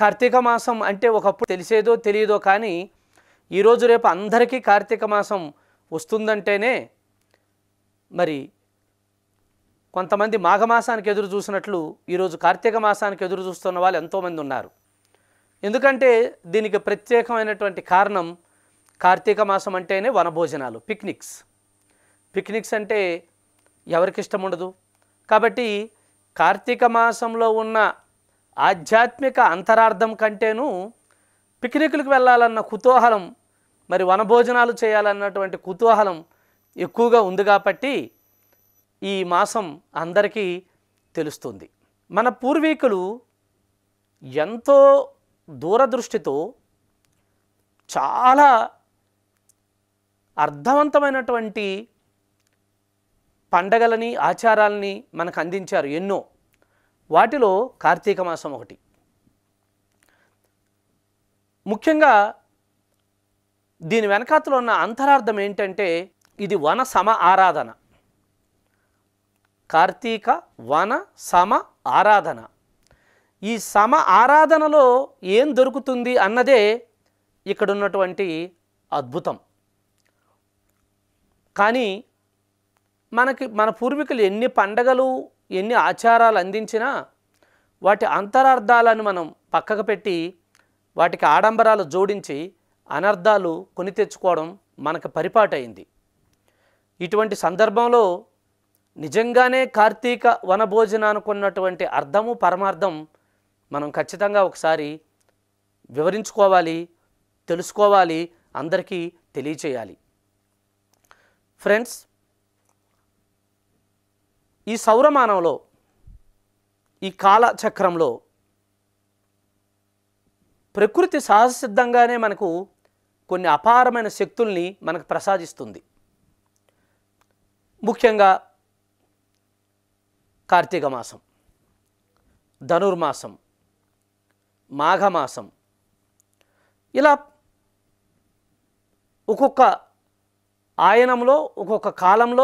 కార్తీక మాసం అంటే ఒకప్పుడు తెలిసేదో తెలియదో కానీ ఈరోజు రేపు అందరికీ కార్తీక మాసం వస్తుందంటేనే మరి కొంతమంది మాఘమాసానికి ఎదురు చూసినట్లు ఈరోజు కార్తీక మాసానికి ఎదురు చూస్తున్న వాళ్ళు ఎంతోమంది ఉన్నారు ఎందుకంటే దీనికి ప్రత్యేకమైనటువంటి కారణం కార్తీక మాసం అంటేనే వనభోజనాలు పిక్నిక్స్ పిక్నిక్స్ అంటే ఎవరికి ఇష్టం ఉండదు కాబట్టి కార్తీక మాసంలో ఉన్న ఆధ్యాత్మిక అంతరార్థం కంటేను పిక్నిక్లకు వెళ్ళాలన్న కుతూహలం మరి వనభోజనాలు చేయాలన్నటువంటి కుతూహలం ఎక్కువగా ఉంది కాబట్టి ఈ మాసం అందరికీ తెలుస్తుంది మన పూర్వీకులు ఎంతో దూరదృష్టితో చాలా అర్థవంతమైనటువంటి పండగలని ఆచారాలని మనకు అందించారు ఎన్నో వాటిలో కార్తీక మాసం ఒకటి ముఖ్యంగా దీని వెనకాతలో ఉన్న అంతరార్థం ఏంటంటే ఇది వన సమ ఆరాధన కార్తీక వన సమ ఆరాధన ఈ సమ ఆరాధనలో ఏం దొరుకుతుంది అన్నదే ఇక్కడ ఉన్నటువంటి అద్భుతం కానీ మనకి మన పూర్వీకులు ఎన్ని పండగలు ఎన్ని ఆచారాలు అందించినా వాటి అంతరార్థాలను మనం పక్కకు పెట్టి వాటికి ఆడంబరాలు జోడించి అనర్థాలు కొని తెచ్చుకోవడం మనకు పరిపాటైంది ఇటువంటి సందర్భంలో నిజంగానే కార్తీక వనభోజనానికి ఉన్నటువంటి అర్థము పరమార్థం మనం ఖచ్చితంగా ఒకసారి వివరించుకోవాలి తెలుసుకోవాలి అందరికీ తెలియచేయాలి ఫ్రెండ్స్ ఈ సౌరమానంలో ఈ కాలచక్రంలో ప్రకృతి సహజసిద్ధంగానే మనకు కొన్ని అపారమైన శక్తుల్ని మనకు ప్రసాదిస్తుంది ముఖ్యంగా కార్తీక మాసం ధనుర్మాసం మాఘమాసం ఇలా ఒక్కొక్క ఆయనంలో ఒక్కొక్క కాలంలో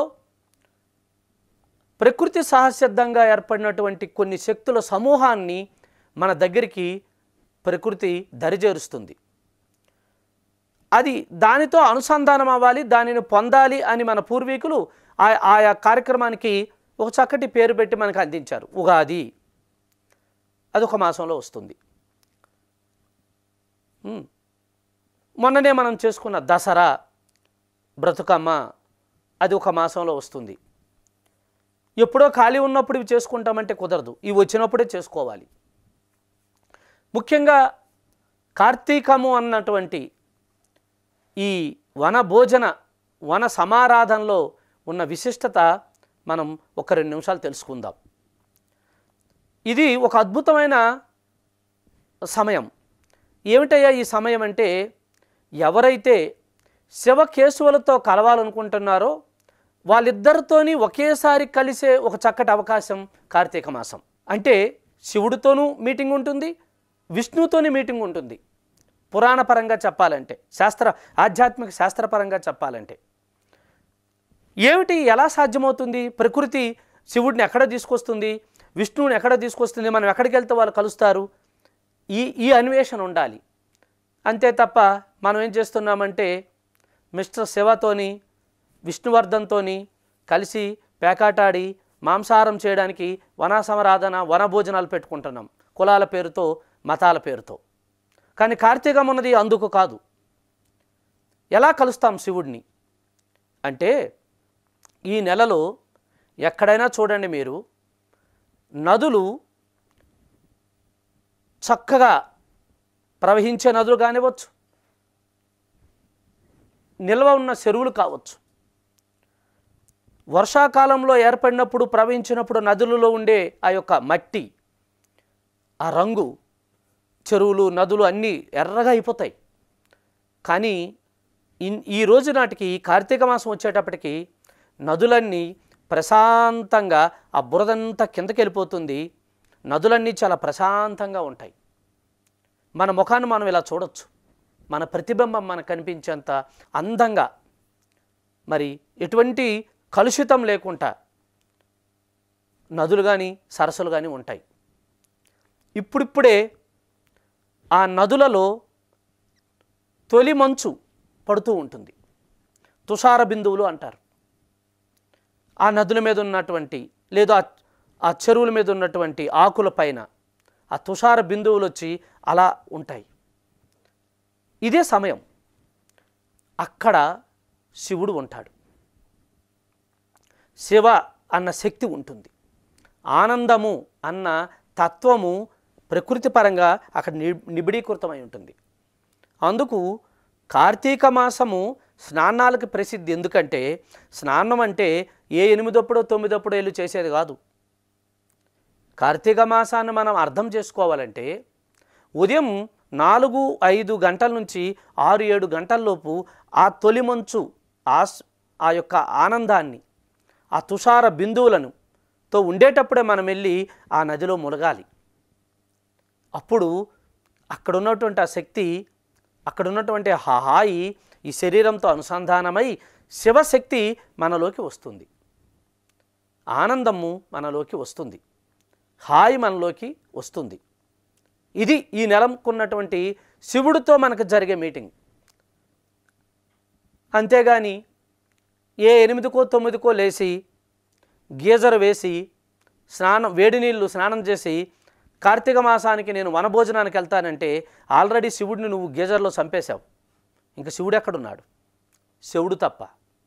ప్రకృతి సహసిద్ధంగా ఏర్పడినటువంటి కొన్ని శక్తుల సమూహాన్ని మన దగ్గరికి ప్రకృతి దరిచేరుస్తుంది అది దానితో అనుసంధానం అవ్వాలి దానిని పొందాలి అని మన పూర్వీకులు ఆ- ఆయా కార్యక్రమానికి ఒక చక్కటి పేరు పెట్టి మనకు అందించారు ఉగాది అది ఒక మాసంలో వస్తుంది ఉమ్. మొన్ననే మనం చేసుకున్న దసరా బ్రతుకమ్మ అది ఒక మాసంలో వస్తుంది ఎప్పుడో ఖాళీ ఉన్నప్పుడు ఇవి చేసుకుంటామంటే కుదరదు ఇవి వచ్చినప్పుడే చేసుకోవాలి ముఖ్యంగా కార్తీకము అన్నటువంటి ఈ వన భోజన వన సమారాధనలో ఉన్న విశిష్టత మనం ఒక రెండు నిమిషాలు తెలుసుకుందాం ఇది ఒక అద్భుతమైన సమయం ఏమిటయ్యా ఈ సమయం అంటే ఎవరైతే శివకేశవులతో కలవాలనుకుంటున్నారో వాళ్ళిద్దరితోని ఒకేసారి కలిసే ఒక చక్కటి అవకాశం కార్తీక మాసం అంటే శివుడితోనూ మీటింగ్ ఉంటుంది విష్ణువుతోని మీటింగ్ ఉంటుంది పురాణపరంగా చెప్పాలంటే శాస్త్ర ఆధ్యాత్మిక శాస్త్రపరంగా చెప్పాలంటే ఏమిటి ఎలా సాధ్యమవుతుంది ప్రకృతి శివుడిని ఎక్కడ తీసుకొస్తుంది విష్ణువుని ఎక్కడ తీసుకొస్తుంది మనం ఎక్కడికి వెళ్తే వాళ్ళు కలుస్తారు ఈ ఈ అన్వేషణ ఉండాలి అంతే తప్ప మనం ఏం చేస్తున్నామంటే మిస్టర్ శివతోని విష్ణువర్ధన్తోని కలిసి పేకాటాడి మాంసాహారం చేయడానికి వనాసమరాధన వనభోజనాలు పెట్టుకుంటున్నాం కులాల పేరుతో మతాల పేరుతో కానీ కార్తీకం ఉన్నది అందుకు కాదు ఎలా కలుస్తాం శివుడిని అంటే ఈ నెలలో ఎక్కడైనా చూడండి మీరు నదులు చక్కగా ప్రవహించే నదులు కానివ్వచ్చు నిల్వ ఉన్న చెరువులు కావచ్చు వర్షాకాలంలో ఏర్పడినప్పుడు ప్రవహించినప్పుడు నదులలో ఉండే ఆ యొక్క మట్టి ఆ రంగు చెరువులు నదులు అన్నీ ఎర్రగా అయిపోతాయి కానీ ఇన్- ఈ రోజు నాటికి కార్తీక మాసం వచ్చేటప్పటికి నదులన్నీ ప్రశాంతంగా ఆ బురదంతా కిందకి వెళ్ళిపోతుంది నదులన్నీ చాలా ప్రశాంతంగా ఉంటాయి మన ముఖాన్ని మనం ఇలా చూడొచ్చు మన ప్రతిబింబం మనకు కనిపించేంత అందంగా మరి ఎటువంటి కలుషితం లేకుండా నదులు కానీ సరస్సులు కానీ ఉంటాయి ఇప్పుడిప్పుడే ఆ నదులలో తొలి మంచు పడుతూ ఉంటుంది తుషార బిందువులు అంటారు ఆ నదుల మీద ఉన్నటువంటి లేదా ఆ- ఆ చెరువుల మీద ఉన్నటువంటి ఆకుల పైన ఆ తుషార బిందువులు వచ్చి అలా ఉంటాయి ఇదే సమయం అక్కడ శివుడు ఉంటాడు శివ అన్న శక్తి ఉంటుంది ఆనందము అన్న తత్వము ప్రకృతి పరంగా అక్కడ ని నిబిడీకృతమై ఉంటుంది అందుకు కార్తీక మాసము స్నానాలకు ప్రసిద్ధి ఎందుకంటే స్నానం అంటే ఏ ఎనిమిదప్పుడో తొమ్మిదప్పుడో వెళ్ళి చేసేది కాదు కార్తీక మాసాన్ని మనం అర్థం చేసుకోవాలంటే ఉదయం నాలుగు ఐదు గంటల నుంచి ఆరు ఏడు గంటల్లోపు ఆ తొలి మంచు ఆ స్- ఆ యొక్క ఆనందాన్ని ఆ తుషార బిందువులను తో ఉండేటప్పుడే మనం వెళ్ళి ఆ నదిలో మునగాలి అప్పుడు అక్కడ ఉన్నటువంటి ఆ శక్తి అక్కడ ఉన్నటువంటి ఆ హాయి ఈ శరీరంతో అనుసంధానమై శివశక్తి మనలోకి వస్తుంది ఆనందము మనలోకి వస్తుంది హాయి మనలోకి వస్తుంది ఇది ఈ నెలకున్నటువంటి శివుడితో మనకు జరిగే మీటింగ్ అంతేగాని ఏ ఎనిమిదికో తొమ్మిదికో లేచి గీజర్ వేసి స్నానం వేడి నీళ్ళు స్నానం చేసి కార్తీక మాసానికి నేను వనభోజనానికి వెళ్తానంటే ఆల్రెడీ శివుడిని నువ్వు గీజర్లో చంపేశావు ఇంకా శివుడు ఎక్కడున్నాడు శివుడు తప్ప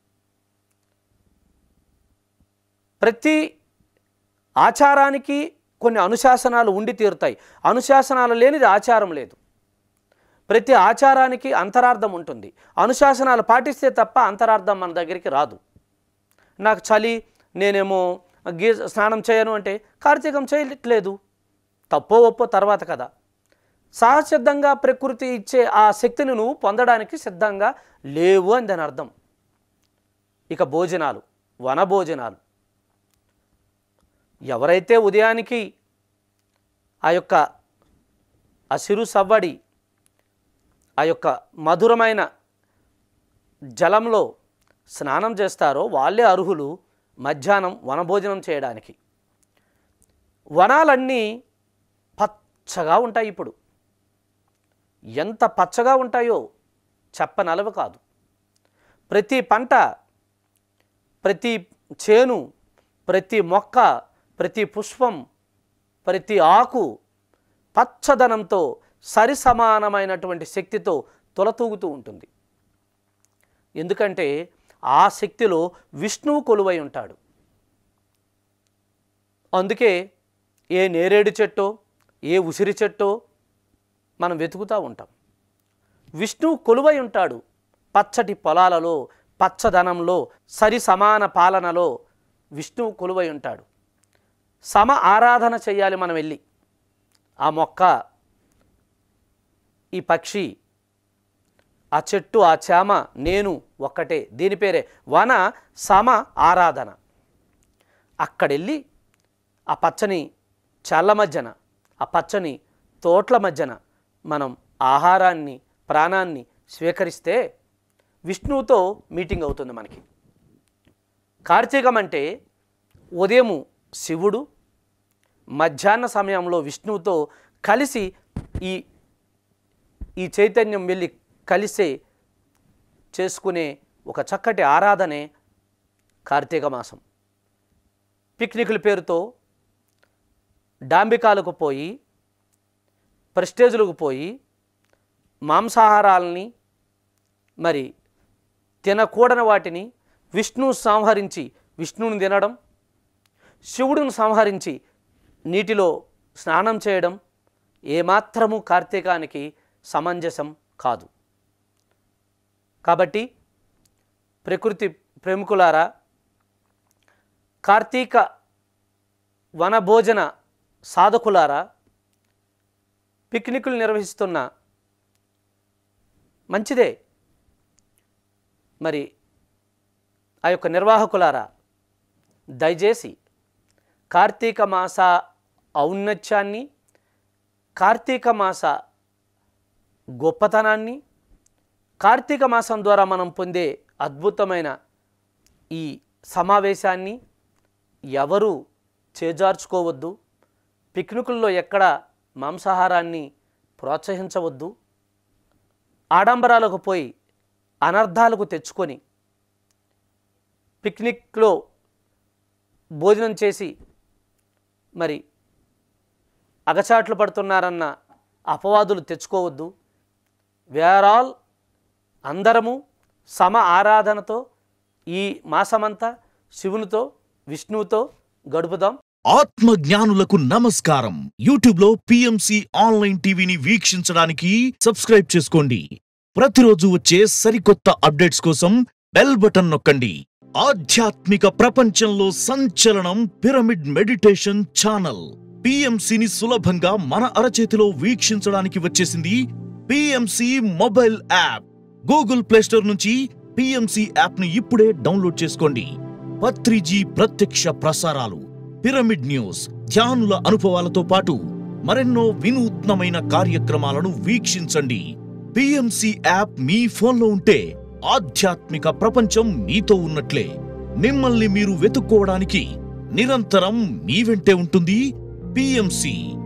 ప్రతి ఆచారానికి కొన్ని అనుశాసనాలు ఉండి తీరుతాయి అనుశాసనాలు లేనిది ఆచారం లేదు ప్రతి ఆచారానికి అంతరార్థం ఉంటుంది అనుశాసనాలు పాటిస్తే తప్ప అంతరార్థం మన దగ్గరికి రాదు నాకు చలి నేనేమో గీ స్నానం చేయను అంటే కార్తీకం చేయట్లేదు తప్పో ఒప్పో తర్వాత కదా సహసిద్ధంగా ప్రకృతి ఇచ్చే ఆ శక్తిని నువ్వు పొందడానికి సిద్ధంగా లేవు అని దాని అర్థం ఇక భోజనాలు వన భోజనాలు ఎవరైతే ఉదయానికి ఆ యొక్క ఆ సిరు సవ్వడి ఆ యొక్క మధురమైన జలంలో స్నానం చేస్తారో వాళ్ళే అర్హులు మధ్యాహ్నం వనభోజనం చేయడానికి వనాలన్నీ పచ్చగా ఉంటాయి ఇప్పుడు ఎంత పచ్చగా ఉంటాయో చెప్పనలవి కాదు ప్రతి పంట ప్రతి చేను ప్రతి మొక్క ప్రతి పుష్పం ప్రతి ఆకు పచ్చదనంతో సరి సమానమైనటువంటి శక్తితో తొలతూగుతూ ఉంటుంది ఎందుకంటే ఆ శక్తిలో విష్ణువు కొలువై ఉంటాడు అందుకే ఏ నేరేడు చెట్టో ఏ ఉసిరి చెట్టో మనం వెతుకుతూ ఉంటాం విష్ణువు కొలువై ఉంటాడు పచ్చటి పొలాలలో పచ్చదనంలో సరి సమాన పాలనలో విష్ణువు కొలువై ఉంటాడు సమ ఆరాధన చేయాలి మనం వెళ్ళి ఆ మొక్క ఈ పక్షి ఆ చెట్టు ఆ చేమ నేను ఒక్కటే దీని పేరే వన సమ ఆరాధన అక్కడెళ్ళి ఆ పచ్చని చల్ల మధ్యన ఆ పచ్చని తోట్ల మధ్యన మనం ఆహారాన్ని ప్రాణాన్ని స్వీకరిస్తే విష్ణువుతో మీటింగ్ అవుతుంది మనకి కార్తీకం అంటే ఉదయము శివుడు మధ్యాహ్న సమయంలో విష్ణువుతో కలిసి ఈ ఈ చైతన్యం వెళ్ళి కలిసే చేసుకునే ఒక చక్కటి ఆరాధనే కార్తీక మాసం పిక్నిక్ల పేరుతో డాంబికాలకు పోయి ప్రెస్టేజ్లకు పోయి మాంసాహారాలని మరి తినకూడని వాటిని విష్ణువు సంహరించి విష్ణువుని తినడం శివుడిని సంహరించి నీటిలో స్నానం చేయడం ఏమాత్రము కార్తీకానికి సమంజసం కాదు కాబట్టి ప్రకృతి ప్రేమికులారా కార్తీక వనభోజన సాధకులారా పిక్నిక్లు నిర్వహిస్తున్న మంచిదే మరి ఆ యొక్క నిర్వాహకులారా దయచేసి కార్తీక మాస ఔన్నత్యాన్ని కార్తీక మాస గొప్పతనాన్ని కార్తీక మాసం ద్వారా మనం పొందే అద్భుతమైన ఈ సమావేశాన్ని ఎవరు చేజార్చుకోవద్దు పిక్నికుల్లో ఎక్కడ మాంసాహారాన్ని ప్రోత్సహించవద్దు ఆడంబరాలకు పోయి అనర్థాలకు తెచ్చుకొని పిక్నిక్లో భోజనం చేసి మరి అగచాట్లు పడుతున్నారన్న అపవాదులు తెచ్చుకోవద్దు వేర్ ఆల్ అందరము సమ ఆరాధనతో ఈ మాసమంతా శివునితో విష్ణువుతో గడుపుదాం ఆత్మ జ్ఞానులకు నమస్కారం యూట్యూబ్ లో పిఎంసి ఆన్లైన్ టీవీని వీక్షించడానికి సబ్స్క్రైబ్ చేసుకోండి ప్రతిరోజు వచ్చే సరికొత్త అప్డేట్స్ కోసం బెల్ బటన్ నొక్కండి ఆధ్యాత్మిక ప్రపంచంలో సంచలనం పిరమిడ్ మెడిటేషన్ ఛానల్ పిఎంసిని సులభంగా మన అరచేతిలో వీక్షించడానికి వచ్చేసింది PMC mobile app Google play store నుంచి పిఎంసి యాప్ ని ఇప్పుడే డౌన్లోడ్ చేసుకోండి పత్రిజీ ప్రత్యక్ష ప్రసారాలు పిరమిడ్ న్యూస్ ధ్యానుల అనుభవాలతో పాటు మరెన్నో వినూత్నమైన కార్యక్రమాలను వీక్షించండి పిఎంసి యాప్ మీ ఫోన్లో ఉంటే ఆధ్యాత్మిక ప్రపంచం మీతో ఉన్నట్లే మిమ్మల్ని మీరు వెతుక్కోవడానికి నిరంతరం మీ వెంటే ఉంటుంది పిఎంసి